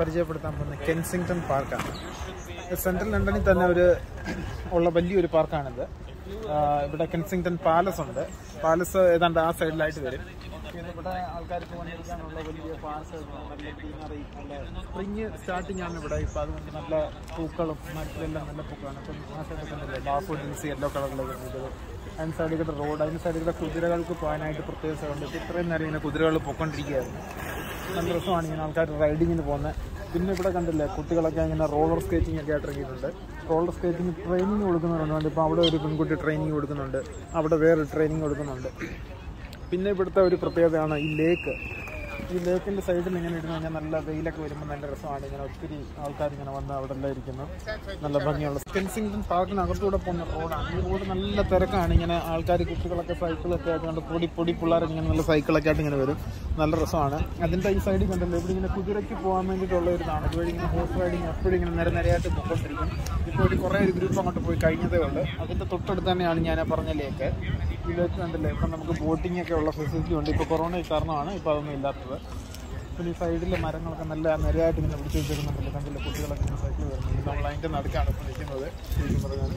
പരിചയപ്പെടുത്താൻ പോകുന്ന കെൻസിങ്ടൺ പാർക്കാണ് സെൻട്രൽ ലണ്ടനിൽ തന്നെ ഒരു ഉള്ള വലിയൊരു പാർക്കാണിത് ആ, ഇവിടെ കെൻസിങ്ടൺ പാലസ് ഉണ്ട് പാലസ് ഏതാണ്ട് ആ സൈഡിലായിട്ട് വരും പിന്നെ ഇവിടെ ആൾക്കാർക്ക് വന്നിരിക്കാനുള്ള വലിയ പാർക്ക് നല്ല ഗ്രീനറി നല്ല സ്പ്രിങ് സ്റ്റാർട്ടിംഗ് ആണ് ഇവിടെ ഇപ്പം അതുകൊണ്ട് നല്ല പൂക്കളും മരത്തിലെല്ലാം നല്ല പൂക്കളാണ് ഇപ്പം ആ സൈഡൊക്കെ ഉണ്ടല്ലേ ഡാഫോഡിൽസ് യെല്ലോ കളറിലേക്ക് വരുന്നത് അതിന് സൈഡിൽ കൂടെ റോഡ് അതിന് സൈഡിൽ കൂടെ കുതിരകൾക്ക് പോകാനായിട്ട് പ്രത്യേക സ്ഥലമുണ്ട് ഇപ്പം ഇത്രയും നേരം ഇങ്ങനെ കുതിരകൾ പൊയ്ക്കൊണ്ടിരിക്കുകയായിരുന്നു നല്ല രസമാണ് ഇങ്ങനെ ആൾക്കാർ റൈഡിങ്ങിന് പോകുന്നത് പിന്നെ ഇവിടെ കണ്ടില്ലേ കുട്ടികളൊക്കെ ഇങ്ങനെ റോളർ സ്കേറ്റിംഗ് ഒക്കെ ആയിട്ട് ഇറങ്ങിയിട്ടുണ്ട് റോളർ സ്കേറ്റിംഗ് ട്രെയിനിങ് കൊടുക്കുന്നുണ്ട് ഇപ്പോൾ അവിടെ ഒരു പെൺകുട്ടി ട്രെയിനിങ് കൊടുക്കുന്നുണ്ട് അവിടെ വേറെ ട്രെയിനിങ് കൊടുക്കുന്നുണ്ട് പിന്നെ ഇവിടുത്തെ ഒരു പ്രത്യേകതയാണ് ഈ ലേക്ക് ഈ ലേക്കിന്റെ സൈഡിൽ ഇങ്ങനെ ഇരുന്ന് കഴിഞ്ഞാൽ നല്ല വെയിലൊക്കെ വരുമ്പോൾ നല്ല രസമാണ് ഇങ്ങനെ ഒത്തിരി ആൾക്കാർ ഇങ്ങനെ വന്ന് അവിടെ എല്ലാം ഇരിക്കുന്നു നല്ല ഭംഗിയുള്ള കെൻസിംഗ്ടൺ പാർക്കിനകത്തൂടെ പോകുന്ന റോഡാണ് ഈ റോഡ് നല്ല തിരക്കാണ് ഇങ്ങനെ ആൾക്കാർ കുട്ടികളൊക്കെ സൈക്കിളൊക്കെ ആയിട്ട് കണ്ട് പൊടി പൊടി പിള്ളേരൊക്കെ ഇങ്ങനെ നല്ല സൈക്കിളൊക്കെ ആയിട്ട് ഇങ്ങനെ വരും നല്ല രസമാണ് അതിൻ്റെ ഈ സൈഡിൽ കണ്ടല്ലോ ഇവിടെ ഇങ്ങനെ കുതിരയ്ക്ക് പോകാൻ വേണ്ടിയിട്ടുള്ള ഒരു ഇതാണ് ഇതുവഴി ഇങ്ങനെ ഹോഴ്സ് റൈഡിങ് എപ്പോഴും ഇങ്ങനെ നിര നിരയായിട്ട് പോയിക്കൊണ്ടിരിക്കും ഇപ്പോൾ ഒരു കുറേ ഒരു ഗ്രൂപ്പ് അങ്ങോട്ട് പോയി കഴിഞ്ഞതേ ഉള്ളൂ അതിൻ്റെ തൊട്ടടുത്ത് തന്നെയാണ് ഞാൻ ആ പറഞ്ഞ ലേക്ക് ഈ ലേക്ക് കണ്ടില്ലേ ഇപ്പം നമുക്ക് ബോട്ടിംഗ് ഒക്കെ ഉള്ള ഫെസിലിറ്റി ഉണ്ട് ഇപ്പോൾ കൊറോണ കാരണമാണ് ഇപ്പോൾ അതൊന്നും ഇല്ലാത്തത് പിന്നെ ഈ സൈഡിലെ മരങ്ങളൊക്കെ നല്ല നിരയായിട്ട് ഇങ്ങനെ പിടിച്ച് വെച്ചിരുന്നുണ്ടല്ലോ കണ്ടില്ല കുട്ടികളൊക്കെ ഇങ്ങനെ സൈക്കിൾ വരുന്നുണ്ട് നമ്മൾ അതിൻ്റെ നടുക്കാണ് ഇപ്പോൾ നിൽക്കുന്നത് ശരിക്കും പറഞ്ഞാൽ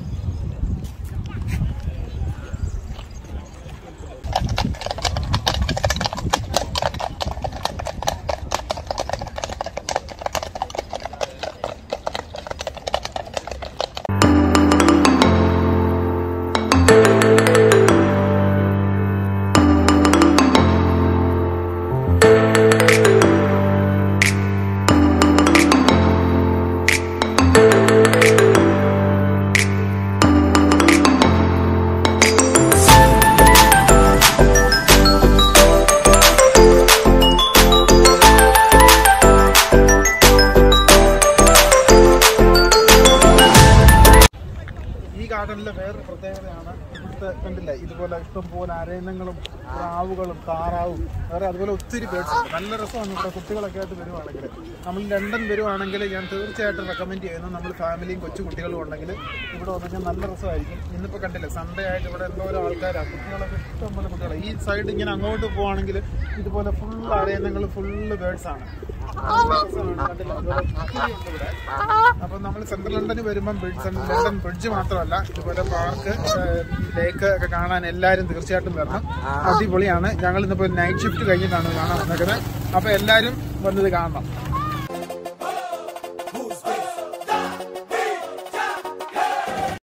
ഈ ഗാർഡനിലെ വേറൊരു പ്രത്യേകതയാണ് ഇവിടുത്തെ കണ്ടില്ലേ ഇതുപോലെ ഇഷ്ടംപോലെ അരയന്നങ്ങളും പ്രാവുകളും താറാവും വേറെ അതുപോലെ ഒത്തിരി ബേഡ്സ് ഉണ്ട് നല്ല രസമാണ് ഇവിടെ കുട്ടികളൊക്കെ ആയിട്ട് വരുവാണെങ്കിൽ നമ്മൾ ലണ്ടൻ വരുവാണെങ്കിൽ ഞാൻ തീർച്ചയായിട്ടും റെക്കമെൻഡ് ചെയ്യുന്നു നമ്മൾ ഫാമിലിയും കൊച്ചു കുട്ടികളും ഉണ്ടെങ്കിൽ ഇവിടെ വന്നു കഴിഞ്ഞാൽ നല്ല രസമായിരിക്കും ഇന്നിപ്പോൾ കണ്ടില്ലേ സൺഡേ ആയിട്ട് ഇവിടെ എന്തോരം ആൾക്കാരാണ് കുട്ടികളൊക്കെ ഇഷ്ടംപോലെ കുട്ടികളെ ഈ സൈഡ് ഇങ്ങനെ അങ്ങോട്ട് പോവാണെങ്കിൽ ഇതുപോലെ ഫുൾ അരയന്നങ്ങൾ ഫുള്ള് ബേഡ്സ് ആണ് നല്ല രസമാണ്. കണ്ടില്ലേ? അതുപോലെ ഒത്തിരി ഉണ്ട് ഇവിടെ. അപ്പൊ നമ്മൾ സെൻട്രൽ ലണ്ടനിൽ വരുമ്പം ബ്രിഡ്ജ് സെൻട്രൽ ലണ്ടൻ ബ്രിഡ്ജ് മാത്രമല്ല ഇതുപോലെ പാർക്ക് ലേക്ക് ഒക്കെ കാണാൻ എല്ലാവരും തീർച്ചയായിട്ടും വരണം അടിപൊളിയാണ് ഞങ്ങൾ ഇന്നിപ്പോ നൈറ്റ് ഷിഫ്റ്റ് കഴിഞ്ഞിട്ടാണ് കാണാൻ വന്നേക്കുന്നത് അപ്പൊ എല്ലാവരും വന്നത് കാണണം